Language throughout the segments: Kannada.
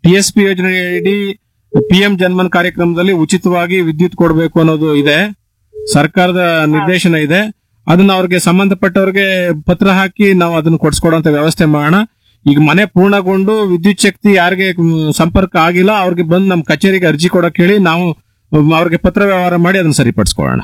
ಟಿ ಎಸ್ ಪಿ ಯೋಜನೆಯಡಿ ಪಿ ಎಂ ಜನ್ಮನ್ ಕಾರ್ಯಕ್ರಮದಲ್ಲಿ ಉಚಿತವಾಗಿ ವಿದ್ಯುತ್ ಕೊಡಬೇಕು ಅನ್ನೋದು ಇದೆ ಸರ್ಕಾರದ ನಿರ್ದೇಶನ ಇದೆ ಅದನ್ನ ಅವ್ರಿಗೆ ಸಂಬಂಧಪಟ್ಟವ್ರಿಗೆ ಪತ್ರ ಹಾಕಿ ನಾವು ಅದನ್ನ ಕೊಡ್ಸ್ಕೊಡುವಂತ ವ್ಯವಸ್ಥೆ ಮಾಡೋಣ ಈಗ ಮನೆ ಪೂರ್ಣಗೊಂಡು ವಿದ್ಯುತ್ ಶಕ್ತಿ ಯಾರಿಗೆ ಮ್, ಸಂಪರ್ಕ ಆಗಿಲ್ಲ ಅವ್ರಿಗೆ ಬಂದು ನಮ್ಮ ಕಚೇರಿಗೆ ಅರ್ಜಿ ಕೊಡಕ್ ಹೇಳಿ ನಾವು ಮ್, ಅವ್ರಿಗೆ ಪತ್ರ ವ್ಯವಹಾರ ಮಾಡಿ ಅದನ್ನ ಸರಿಪಡಿಸ್ಕೊಳ್ಳೋಣ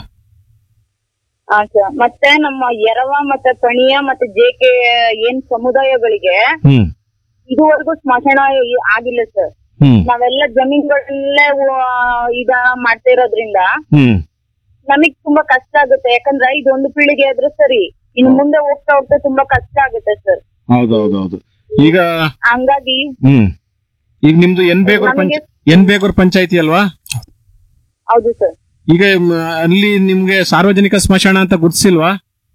ಹಾ ಸರ್ ಮತ್ತೆ ನಮ್ಮ ಎರವ ಮತ್ತೆ ಕಣಿಯ ಮತ್ತೆ ಜೆಕೆ ಏನ್ ಸಮುದಾಯಗಳಿಗೆ ಹ್ಮ್ ಇದುವರೆಗೂ ಸ್ಮಶಾನ ಈ- ಆಗಿಲ್ಲ ಸರ್ ಹ್ಮ್ ನಾವೆಲ್ಲ ಜಮೀನ್ಗಳಲ್ಲೇ ಆ, ಇದ ಮಾಡ್ತಾ ಇರೋದ್ರಿಂದ ಹ್ಮ್ ನಮಗ್ ತುಂಬಾ ಕಷ್ಟ ಆಗುತ್ತೆ ಯಾಕಂದ್ರೆ ಇದೊಂದು ಪೀಳಿಗೆ ಆದ್ರೆ ಸರಿ ಇನ್ನು ಮುಂದೆ ಹೋಗ್ತಾ ಹೋಗ್ತಾ ತುಂಬಾ ಕಷ್ಟ ಆಗುತ್ತೆ ಸರ್ ಹೌದೌದೌದು ಈಗ ಹಂಗಾಗಿ ಹ್ಮ್ ಈಗ ನಿಮ್ದು ಎನ್ ಬೇಗೂರ್ ಪಂಚ ನಮ್ಗೆ- ಎನ್ ಬೇಗೂರ್ ಪಂಚಾಯತಿ ಅಲ್ವಾ ಹೌದು ಸರ್ ಈಗ ಮ್, ಅಲ್ಲಿ ನಿಮ್ಗೆ ಸಾರ್ವಜನಿಕ ಸ್ಮಶಾನ ಅಂತ ಗುರ್ತಿಸಿಲ್ವಾ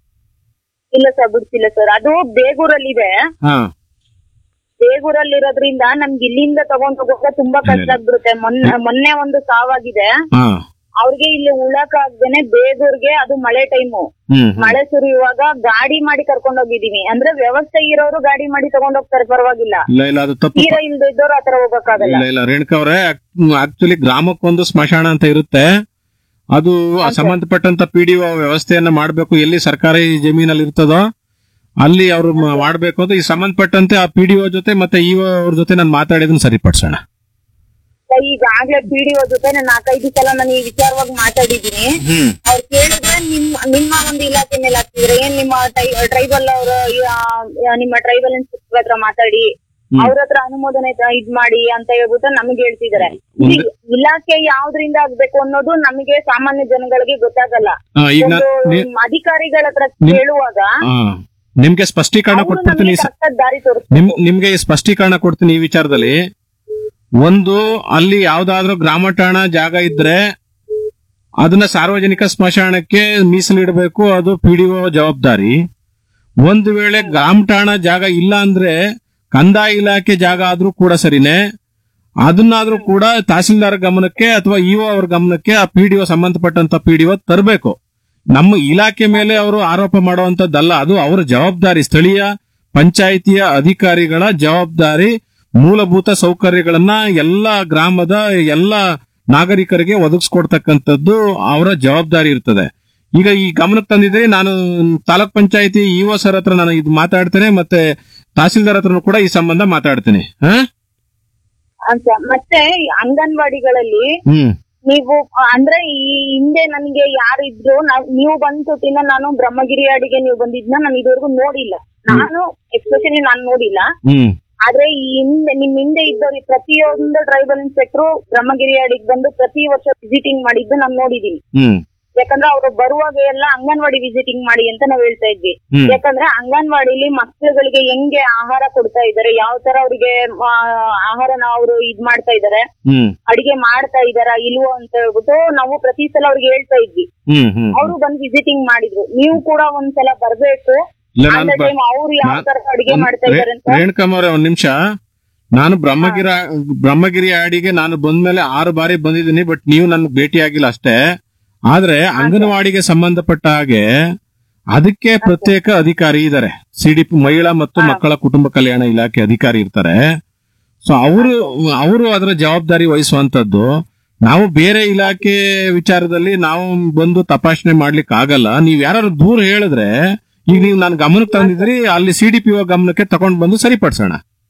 ಇಲ್ಲ ಸರ್ ಬಿಡ್ತಿಲ್ಲ ಸರ್ ಅದು ಬೇಗೂರಲ್ಲಿದೆ ಹಾ ಬೇಗೂರಲ್ಲಿರೋದ್ರಿಂದ ನಮ್ಗೆ ಇಲ್ಲಿಂದ ತಗೊಂಡ್ ಹೋಗೋಕೆ ತುಂಬಾ ಕಷ್ಟ ಆಗ್ಬಿಡುತ್ತೆ ಮೊನ್ನೆ ಮೊನ್ನೆ ಒಂದು ಸಾವಾಗಿದೆ ಹಾ ಅವ್ರಿಗೆ ಇಲ್ಲಿ ಉಳಕ್ ಆಗ್ದೇನೆ ಬೇಗೂರ್ಗೆ ಅದು ಮಳೆ ಟೈಮು ಹ್ಮ್ ಹ್ಮ್. ಮಳೆ ಸುರಿಯುವಾಗ ಗಾಡಿ ಮಾಡಿ ಕರ್ಕೊಂಡ್ ಹೋಗಿದೀನಿ ಅಂದ್ರೆ ವ್ಯವಸ್ಥೆ ಇರೋರು ಗಾಡಿ ಮಾಡಿ ತಗೊಂಡ್ ಹೋಗ್ತಾರೆ ಪರವಾಗಿಲ್ಲ ಇಲ್ಲ ಇಲ್ಲ ಅದು ತಪ್ಪು ತೀರಾ ಇಲ್ದೇ ಇದ್ದವ್ರು ಆತರ ಹೋಗಕ್ಕಾಗಲ್ಲ ಇಲ್ಲ ಇಲ್ಲ ರೇಣುಕಾ ಅವರೇ ಆಕ್ಚುಲಿ ಗ್ರಾಮಕ್ಕೊಂದು ಸ್ಮಶಾನ ಅಂತ ಇರುತ್ತೆ ಅದು ಆ ಸಂಬಂಧಪಟ್ಟಂತ ಪಿಡಿಒ ವ್ಯವಸ್ಥೆಯನ್ನ ಮಾಡಬೇಕು ಎಲ್ಲಿ ಸರ್ಕಾರಿ ಜಮೀನಲ್ಲಿ ಇರ್ತದೋ ಅಲ್ಲಿ ಅವರು ಮಾಡಬೇಕು ಅಂತ ಈ ಸಂಬಂಧಪಟ್ಟಂತೆ ಆ ಪಿಡಿಒ ಜೊತೆ ಮತ್ತೆ ಇಒ ಅವ್ರ ಜೊತೆ ನಾನು ಮಾತಾಡಿದನ್ನ ಸರಿಪಡಿಸೋಣ ಈಗಾಗ್ಲೇ ಪಿಡಿಒ ಜೊತೆ ನಾನು ನಾಲ್ಕೈದು ಸಲ ನಾನು ಈ ವಿಚಾರವಾಗಿ ಮಾತಾಡಿದೀನಿ ಹ್ಮ್ ಅವ್ರು ಕೇಳಿದ್ರೆ ನಿಮ್ಮ ನಿಮ್ಮ ಒಂದು ಇಲಾಖೆ ಮೇಲೆ ಹಾಕ್ತಿದ್ರೆ ಏನ್ ನಿಮ್ಮ ಟ್ರೈಬಲ್ ಅವರ ನಿಮ್ಮ ಟ್ರೈಬಲ್ ಇನ್ಸ್ಪೆಕ್ಟರ್ ಹತ್ರ ಮಾತಾಡಿ ಅವ್ರ ಹತ್ರ ಅನುಮೋದನೆ ತ- ಇದ್ ಮಾಡಿ ಅಂತ ಹೇಳ್ಬಿಟ್ಟು ನಮಗೆ ಹೇಳ್ತಿದಾರೆ ಈ ಇಲಾಖೆ ಯಾವ್ದ್ರಿಂದ ಆಗ್ಬೇಕು ಅನ್ನೋದು ನಮಗೆ ಸಾಮಾನ್ಯ ಜನಗಳಿಗೆ ಗೊತ್ತಾಗಲ್ಲ ಆ, ಈಗ ಒಂದು ನಾನು ಅಧಿಕಾರಿಗಳ ಹತ್ರ ಕೇಳುವಾಗ ನಿಮ್ಗೆ ಸ್ಪಷ್ಟೀಕರಣ ಅವ್ರು ಕೊಟ್ಬಿಡ್ತೀನಿ ನಮಗೆ ಸ- ಕರೆಕ್ಟಾಗಿ ದಾರಿ ತೋರಿಸ್ತಾರೆ ನಿಮ್ ನಿಮ್ಗೆ ಈ ಸ್ಪಷ್ಟೀಕರಣ ಕೊಡ್ತೀನಿ ಈ ವಿಚಾರದಲ್ಲಿ ಒಂದು ಅಲ್ಲಿ ಯಾವ್ದಾದ್ರೂ ಗ್ರಾಮ ಠಾಣ ಜಾಗ ಇದ್ರೆ ಅದನ್ನ ಸಾರ್ವಜನಿಕ ಸ್ಮಶಾನಕ್ಕೆ ಮೀಸಲಿಡಬೇಕು ಅದು ಪಿಡಿಒ ಜವಾಬ್ದಾರಿ ಒಂದು ವೇಳೆ ಗ್ರಾಮ ಠಾಣ ಜಾಗ ಇಲ್ಲ ಅಂದ್ರೆ ಕಂದಾಯ ಇಲಾಖೆ ಜಾಗ ಆದ್ರೂ ಕೂಡ ಸರಿನೇ ಅದನ್ನಾದ್ರೂ ಕೂಡ ತಹಸೀಲ್ದಾರ್ ಗಮನಕ್ಕೆ ಅಥವಾ ಇಒ ಅವ್ರ ಗಮನಕ್ಕೆ ಆ ಪಿಡಿಒ ಸಂಬಂಧಪಟ್ಟಂತ ಪಿಡಿಒ ತರಬೇಕು ನಮ್ಮ ಇಲಾಖೆ ಮೇಲೆ ಅವರು ಆರೋಪ ಮಾಡುವಂತದ್ದಲ್ಲ ಅದು ಅವರ ಜವಾಬ್ದಾರಿ ಸ್ಥಳೀಯ ಪಂಚಾಯಿತಿಯ ಅಧಿಕಾರಿಗಳ ಜವಾಬ್ದಾರಿ ಮೂಲಭೂತ ಸೌಕರ್ಯಗಳನ್ನ ಎಲ್ಲ ಗ್ರಾಮದ ಎಲ್ಲ ನಾಗರಿಕರಿಗೆ ಒದಗಿಸ್ಕೊಡ್ತಕ್ಕಂಥದ್ದು ಅವರ ಜವಾಬ್ದಾರಿ ಇರ್ತದೆ ಈಗ ಈ ಗಮನಕ್ಕೆ ತಂದಿದ್ರೆ ನಾನು ತಾಲೂಕ್ ಪಂಚಾಯತಿ ಇಒ ಸರ್ ಹತ್ರ ನಾನು ಇದು ಮಾತಾಡ್ತೇನೆ ಮತ್ತೆ ತಹಸೀಲ್ದಾರ್ ಹತ್ರನೂ ಕೂಡ ಈ ಸಂಬಂಧ ಮಾತಾಡ್ತೀನಿ ಹಾ ಅಂತ ಮತ್ತೆ ಈ ಅಂಗನವಾಡಿಗಳಲ್ಲಿ ಹ್ಮ್ ನೀವು ಆ, ಅಂದ್ರೆ ಈ ಹಿಂದೆ ನನಗೆ ಯಾರು ಇದ್ರು ನಾವ್- ನೀವು ಬಂದ ತೊಟ್ಟಿನ ನಾನು ಬ್ರಹ್ಮಗಿರಿ ಅಡಿಗೆ ನೀವು ಬಂದಿದ್ನ ನಾನು ಇದುವರೆಗೂ ನೋಡಿಲ್ಲ ನಾನು ಎಕ್ಸ್ಪೆಷಲಿ ನಾನು ನೋಡಿಲ್ಲ ಹ್ಮ್ ಆದ್ರೆ ಈ ಹಿಂದೆ ನಿಮ್ ಹಿಂದೆ ಇದ್ದವ್ರು ಪ್ರತಿಯೊಂದು ಟ್ರೈಬಲ್ ಇನ್ಸ್ಪೆಕ್ಟರ್ ಬ್ರಹ್ಮಗಿರಿ ಅಡಿಗೆ ಬಂದು ಪ್ರತಿ ವರ್ಷ ವಿಸಿಟಿಂಗ್ ಮಾಡಿದ್ದು ನಾನು ನೋಡಿದೀನಿ ಹ್ಮ್ ಯಾಕಂದ್ರೆ ಅವರು ಬರುವಾಗ ಎಲ್ಲ ಅಂಗನವಾಡಿ ವಿಸಿಟಿಂಗ್ ಮಾಡಿ ಅಂತ ನಾವ್ ಹೇಳ್ತಾ ಇದ್ವಿ ಹ್ಮ್. ಯಾಕಂದ್ರೆ ಅಂಗನವಾಡಿಲಿ ಮಕ್ಕಳುಗಳಿಗೆ ಹೆಂಗೆ ಆಹಾರ ಕೊಡ್ತಾ ಇದಾರೆ ಯಾವ ತರ ಅವ್ರಿಗೆ ಆ, ಆಹಾರನ ಅವರು ಇದ್ ಮಾಡ್ತಾ ಇದಾರೆ ಹ್ಮ್ ಅಡಿಗೆ ಮಾಡ್ತಾ ಇದಾರಾ ಇಲ್ವೋ ಅಂತ ಹೇಳ್ಬಿಟ್ಟು ನಾವು ಪ್ರತಿ ಸಲ ಅವ್ರಿಗೆ ಹೇಳ್ತಾ ಇದ್ವಿ ಹ್ಮ್ ಹ್ಮ್ ಅವರು ಬಂದು ವಿಸಿಟಿಂಗ್ ಮಾಡಿದ್ರು ನೀವು ಕೂಡ ಒಂದ್ಸಲ ಬರ್ಬೇಕು ಇಲ್ಲ ಆನ್ ನಾನು ದ ಬ- ಟೈಮ್ ಅವ್ರು ಯಾವ ನಾನ್- ತರ ಅಡಿಗೆ ಮಾಡ್ತಾ ಇದಾರೆ ಅಂತ ರೇಣುಕಮ್ಮ ಅವರೇ ಒಂದ್ ನಿಮಿಷ ನಾನು ಬ್ರಹ್ಮಗಿರಿ ಬ್ರಹ್ಮಗಿರಿ ಆಡಿಗೆ ನಾನು ಬಂದ್ಮೇಲೆ ಆರು ಬಾರಿ ಬಂದಿದ್ದೀನಿ ಬಟ್ ನೀವು ನನ್ಗೆ ಭೇಟಿ ಆಗಿಲ್ಲ ಅಷ್ಟೇ ಆದ್ರೆ ಅಂಗನವಾಡಿಗೆ ಸಂಬಂಧಪಟ್ಟ ಹಾಗೆ ಅದಕ್ಕೆ ಪ್ರತ್ಯೇಕ ಅಧಿಕಾರಿ ಇದ್ದಾರೆ ಸಿಡಿಪಿ ಮಹಿಳಾ ಮತ್ತು ಮಕ್ಕಳ ಕುಟುಂಬ ಕಲ್ಯಾಣ ಇಲಾಖೆ ಅಧಿಕಾರಿ ಇರ್ತಾರೆ ಸೊ ಅವರು ಅವರು ಅದರ ಜವಾಬ್ದಾರಿ ವಹಿಸುವಂತದ್ದು ನಾವು ಬೇರೆ ಇಲಾಖೆ ವಿಚಾರದಲ್ಲಿ ನಾವು ಬಂದು ತಪಾಸಣೆ ಮಾಡ್ಲಿಕ್ಕೆ ಆಗಲ್ಲ ನೀವ್ ಯಾರು ದೂರ ಹೇಳಿದ್ರೆ ಈಗ ನೀವು ನಾನು ಗಮನಕ್ಕೆ ತಂದಿದ್ರಿ ಅಲ್ಲಿ ಸಿಡಿಪಿಒ ಗಮನಕ್ಕೆ ತಗೊಂಡ್ ಬಂದು ಸರಿಪಡಿಸೋಣ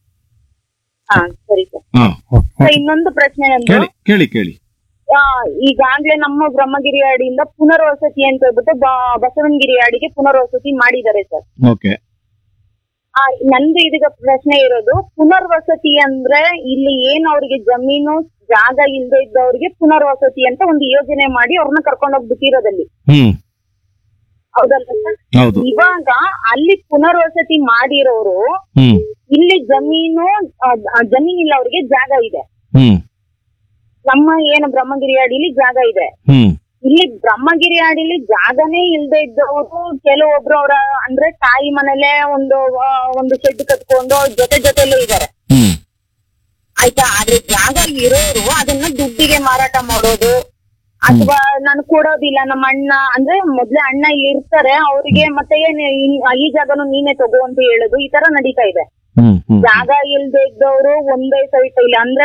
ಹಾ ಸರಿ ಸರ್ ಹಾ ಸೊ ಇನ್ನೊಂದು ಪ್ರಶ್ನೆ ನಂದು ಕೇಳಿ ಕೇಳಿ ಕೇಳಿ ಆ, ಈಗಾಗ್ಲೇ ನಮ್ಮ ಬ್ರಹ್ಮಗಿರಿ ಅಡಿಯಿಂದ ಪುನರ್ವಸತಿ ಅಂತ ಹೇಳ್ಬಿಟ್ಟು ಬ- ಬಸವನಗಿರಿ ಅಡಿಗೆ ಪುನರ್ವಸತಿ ಮಾಡಿದ್ದಾರೆ ಸರ್ ಓಕೆ ಆ, ನಂದು ಇದೀಗ ಪ್ರಶ್ನೆ ಇರೋದು ಪುನರ್ವಸತಿ ಅಂದ್ರೆ ಇಲ್ಲಿ ಏನ್ ಅವ್ರಿಗೆ ಜಮೀನು ಜಾಗ ಇಲ್ಲದೆ ಇದ್ದವ್ರಿಗೆ ಪುನರ್ವಸತಿ ಅಂತ ಒಂದು ಯೋಜನೆ ಮಾಡಿ ಅವ್ರನ್ನ ಕರ್ಕೊಂಡು ಹೋಗಿ ಬಿಟ್ಟಿರೋದಲ್ಲಿ ಹ್ಮ್ ಹೌದಲ್ಲ ಸರ್ ಹೌದು ಇವಾಗ ಅಲ್ಲಿ ಪುನರ್ವಸತಿ ಮಾಡಿರೋರು ಹ್ಮ್ ಇಲ್ಲಿ ಜಮೀನು ಆ, ಆ, ಜಮೀನಿಲ್ಲ ಅವ್ರಿಗೆ ಜಾಗ ಇದೆ ಹ್ಮ್ ನಮ್ಮ ಏನು ಬ್ರಹ್ಮಗಿರಿ ಅಡಿಲಿ ಜಾಗ ಇದೆ ಹ್ಮ್ ಇಲ್ಲಿ ಬ್ರಹ್ಮಗಿರಿ ಅಡಿಲಿ ಜಾಗನೇ ಇಲ್ದೇ ಇದ್ದವರು ಕೆಲವೊಬ್ರು ಅವರ ಅಂದ್ರೆ ತಾಯಿ ಮನೇಲೆ ಒಂದು ಆ, ಒಂದು ಶೆಡ್ ಕಟ್ಕೊಂಡು ಅವ್ರ್ ಜೊತೆ ಜೊತೆಲೂ ಇದಾರೆ ಹ್ಮ್ ಆಯ್ತಾ ಆದ್ರೆ ಜಾಗ ಇರೋರು ಅದನ್ನ ದುಡ್ಡಿಗೆ ಮಾರಾಟ ಮಾಡೋದು ಅಥವಾ ನಾನು ಕೊಡೋದಿಲ್ಲ ನಮ್ಮ ಅಣ್ಣ ಅಂದ್ರೆ ಮೊದ್ಲೇ ಅಣ್ಣ ಇಲ್ಲಿ ಇರ್ತಾರೆ ಅವ್ರಿಗೆ ಮತ್ತೆ ಏನ್ ಇನ್- ಈ ಜಾಗನು ನೀನೇ ತಗೋ ಅಂತ ಹೇಳೋದು ಈ ತರ ನಡೀತಾ ಇದೆ ಹ್ಮ್ ಹ್ಮ್ ಜಾಗ ಇಲ್ದೇ ಇದ್ದವರು ಒಂದೇ ಸೈಟ್ ಇಲ್ಲ ಅಂದ್ರೆ